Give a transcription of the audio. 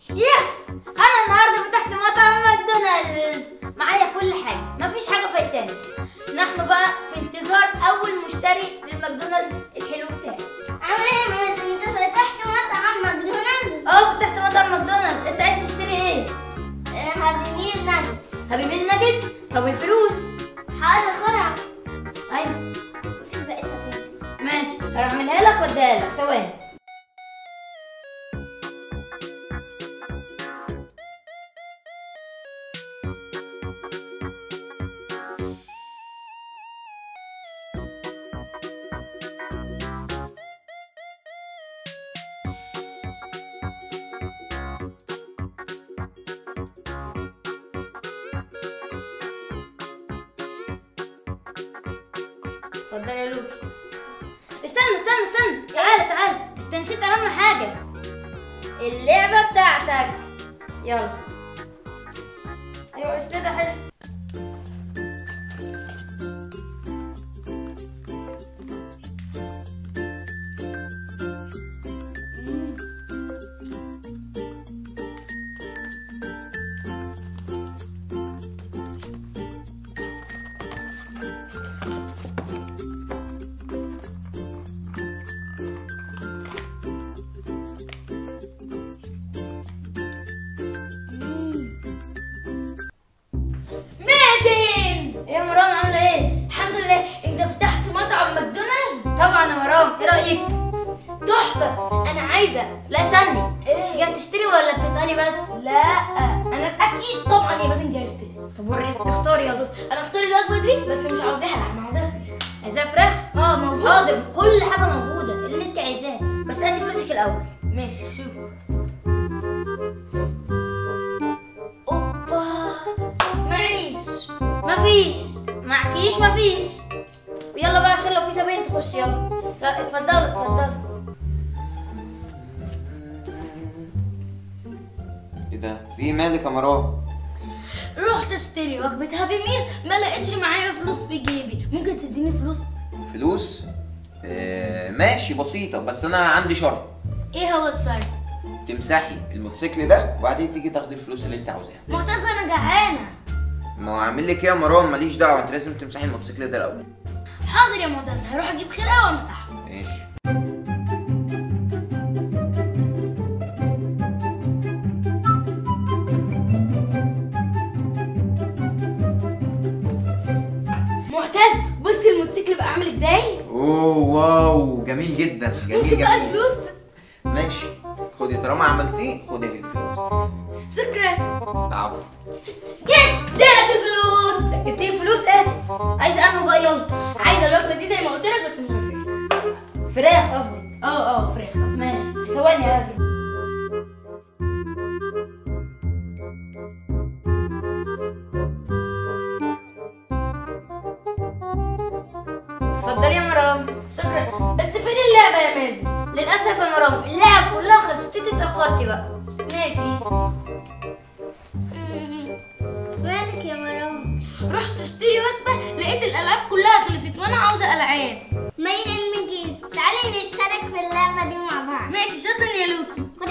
يس انا النهارده فتحت مطعم ماكدونالدز معايا كل حاجه مفيش حاجه فايتاني نحن بقى في انتظار اول مشتري للماكدونالدز الحلو بتاعي عمام انت فتحت مطعم ماكدونالدز اه فتحت مطعم ماكدونالدز انت عايز تشتري ايه هابي ميل ناجتس هابي ميل ناجتس طب الفلوس حاضر خدها ايوه وفي بقيتها فين ماشي هعملها لك واديها لك ثواني اتفضل يا لوكي استنى استنى استنى تعالى تعالى انت نسيت اهم حاجه اللعبه بتاعتك يلا ايوه اسندها حلو مازن ايه يا مرام عامله ايه الحمد لله انت فتحت مطعم ماكدونالدز طبعا يا مرام ايه رايك تحفه انا عايزه لا استني إيه؟ تيجي تشتري ولا بتسالي بس لا انا اكيد طبعا يا مازن جاي اشتري طب وري تختار يلا بص انا اختار الوجبه دي بس مش عاوزاها لحمه عاوزاها فراخ عايزاها فراخ اه موجود حاضر كل حاجه موجوده اللي انت عايزاه بس هاتي فلوسك الاول ماشي شوف اوبا معيش مفيش معكيش مفيش ويلا بقى عشان لو في زباين تخش يلا لا اتفضلوا اتفضلوا ايه ده في مالك يا مروه رحت اشتري وجبه هابي ميل ما لقيتش معايا فلوس في جيبي ممكن تديني فلوس فلوس آه ماشي بسيطة بس أنا عندي شرط ايه هو الشرط تمسحي الموتوسيكل ده وبعدين تيجي تاخدي الفلوس اللي أنت عاوزاها معتز انا جعانه ما هو عامل لك إيه يا مروان ماليش دعوة أنت لازم تمسحي الموتوسيكل ده الأول حاضر يا معتز هروح اجيب خرقه وامسحه ماشي معتز بص الموتوسيكل بقى عامل ازاي أوه واو جميل جدا جميل ممكن بقى جميل فلوس ماشي خدي طالما عملتيه خدي الفلوس شكرا العفو جبت لك الفلوس جبتي فلوس هاتي عايزه انه بقى يلا عايزه الوجبه دي زي ما قلت لك بس من غير فراخ فراخ قصدك اه اه فراخ ماشي في ثواني يا راجل اتفضلي يا مرام شكرا بس فين اللعبه يا مازن للاسف يا مرام اللعب كلها خلصت انت اتاخرتي بقى ماشي مالك يا مرام رحت اشتري وجبه لقيت الالعاب كلها خلصت وانا عاوزه العاب ما يهمكيش تعالي نتشارك في اللعبة دي مع بعض ماشي شكرا يا لوكي خد